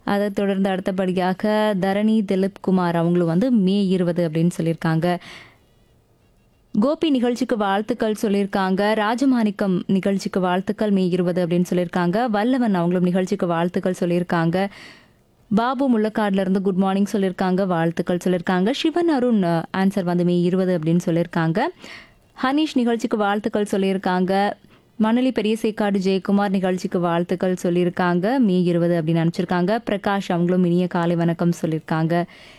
அதை தொடர்ந்து அடுத்தபடியாக தரணி திலீப் குமார் அவங்களும் வந்து மே இருபது அப்படின்னு சொல்லியிருக்காங்க கோபி நிகழ்ச்சிக்கு வாழ்த்துக்கள் சொல்லியிருக்காங்க ராஜமாணிக்கம் நிகழ்ச்சிக்கு வாழ்த்துக்கள் மே இருபது அப்படின்னு சொல்லியிருக்காங்க வல்லவன் அவங்களும் நிகழ்ச்சிக்கு வாழ்த்துக்கள் சொல்லியிருக்காங்க பாபு முள்ளக்காடுல இருந்து குட் மார்னிங் சொல்லியிருக்காங்க வாழ்த்துக்கள் சொல்லியிருக்காங்க சிவன் அருண் ஆன்சர் வந்து மே இருபது அப்படின்னு சொல்லியிருக்காங்க ஹனீஷ் நிகழ்ச்சிக்கு வாழ்த்துக்கள் சொல்லியிருக்காங்க மணலி பெரியசேக்காடு ஜெயக்குமார் நிகழ்ச்சிக்கு வாழ்த்துக்கள் சொல்லியிருக்காங்க மே இருபது அப்படின்னு அனுப்பிச்சிருக்காங்க பிரகாஷ் அவங்களும் இனிய காலை வணக்கம் சொல்லியிருக்காங்க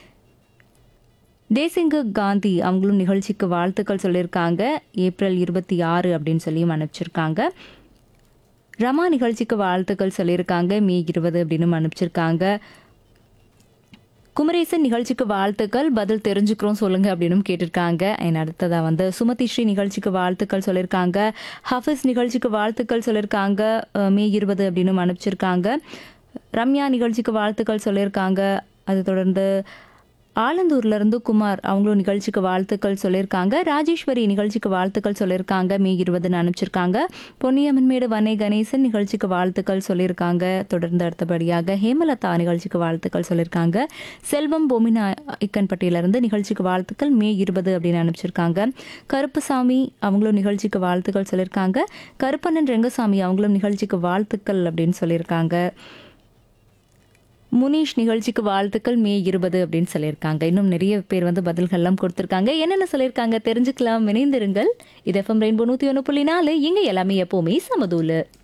தேசிங்கு காந்தி அவங்களும் நிகழ்ச்சிக்கு வாழ்த்துக்கள் சொல்லியிருக்காங்க ஏப்ரல் இருபத்தி ஆறு அப்படின்னு சொல்லியும் அனுப்பிச்சிருக்காங்க ரமா நிகழ்ச்சிக்கு வாழ்த்துக்கள் சொல்லியிருக்காங்க மே இருபது அப்படின்னு அனுப்பிச்சிருக்காங்க குமரேசன் நிகழ்ச்சிக்கு வாழ்த்துக்கள் பதில் தெரிஞ்சுக்கிறோம் சொல்லுங்க அப்படின்னு கேட்டிருக்காங்க என் அடுத்ததா வந்து சுமதி ஸ்ரீ நிகழ்ச்சிக்கு வாழ்த்துக்கள் சொல்லியிருக்காங்க ஹஃபிஸ் நிகழ்ச்சிக்கு வாழ்த்துக்கள் சொல்லியிருக்காங்க அஹ், மே இருபது அப்படின்னு அனுப்பிச்சிருக்காங்க ரம்யா நிகழ்ச்சிக்கு வாழ்த்துக்கள் சொல்லியிருக்காங்க அது தொடர்ந்து ஆலந்தூர்ல இருந்து குமார் அவங்களும் நிகழ்ச்சிக்கு வாழ்த்துக்கள் சொல்லியிருக்காங்க ராஜேஸ்வரி நிகழ்ச்சிக்கு வாழ்த்துக்கள் சொல்லியிருக்காங்க மே இருபதுன்னு அனுப்பிச்சிருக்காங்க பொன்னியம்மன்மேடு வனை கணேசன் நிகழ்ச்சிக்கு வாழ்த்துக்கள் சொல்லியிருக்காங்க தொடர்ந்து அடுத்தபடியாக ஹேமலதா நிகழ்ச்சிக்கு வாழ்த்துக்கள் சொல்லியிருக்காங்க செல்வம் பொமினா இக்கன்பட்டியிலிருந்து நிகழ்ச்சிக்கு வாழ்த்துக்கள் மே இருபது அப்படின்னு அனுப்பிச்சிருக்காங்க கருப்புசாமி அவங்களும் நிகழ்ச்சிக்கு வாழ்த்துக்கள் சொல்லியிருக்காங்க கருப்பண்ணன் ரெங்கசாமி அவங்களும் நிகழ்ச்சிக்கு வாழ்த்துக்கள் அப்படின்னு சொல்லியிருக்காங்க முனீஷ் நிகழ்ச்சிக்கு வாழ்த்துக்கள் மே இருபது அப்படின்னு சொல்லியிருக்காங்க இன்னும் நிறைய பேர் வந்து பதில்கள்லாம் கொடுத்துருக்காங்க என்னென்ன சொல்லியிருக்காங்க தெரிஞ்சுக்கலாம் இணைந்திருங்கள் இது எஃப்எம் ரெயின்போ நூற்றி ஒன்று புள்ளி நாலு இங்கே எல்லாமே எப்போவுமே சமதூலு